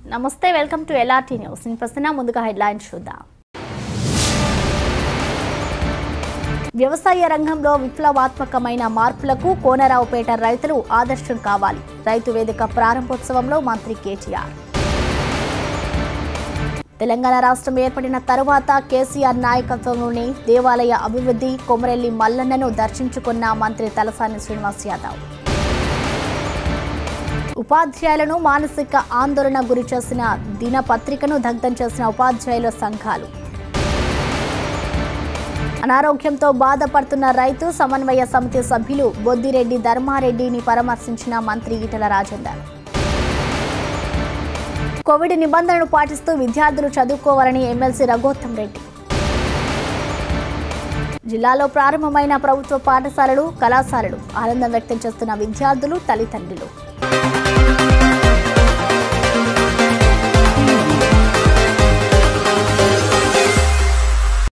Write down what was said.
నమస్తే welcome to LRT news నేను ప్రసన్న ముందుగా హెడ్లైన్స్ చూద్దాం వ్యవసాయ రంగంలో విప్లవాత్మకమైన మార్పులకు కోనరావుపేట రైతులు ఆదర్శం కావాలి రైతు వేదిక ప్రారంభోత్సవంలో మంత్రి కేటీఆర్ తెలంగాణ రాష్ట్రం ఏర్పడిన తరువాత కేసీఆర్ నాయకత్వంలోని దేవాలయ అభివృద్ధి కొమరెల్లి మల్లన్నను దర్శించుకున్న మంత్రి తలసాని శ్రీనివాస్ యాదవ్ ఉపాధ్యాయులను మానసిక ఆందోళన గురి చేసిన దినపత్రికను దగ్ధం చేసిన ఉపాధ్యాయుల సంఘాలు అనారోగ్యంతో బాధపడుతున్న రైతు సమన్వయ సమితి సభ్యులు బొద్దిరెడ్డి ధర్మారెడ్డిని పరామర్శించిన మంత్రి ఈటల రాజేందర్ కోవిడ్ నిబంధనలు పాటిస్తూ విద్యార్థులు చదువుకోవాలని ఎమ్మెల్సీ రఘోత్తం రెడ్డి జిల్లాలో ప్రారంభమైన ప్రభుత్వ పాఠశాలలు కళాశాలలు ఆనందం వ్యక్తం చేస్తున్న విద్యార్థులు తల్లిదండ్రులు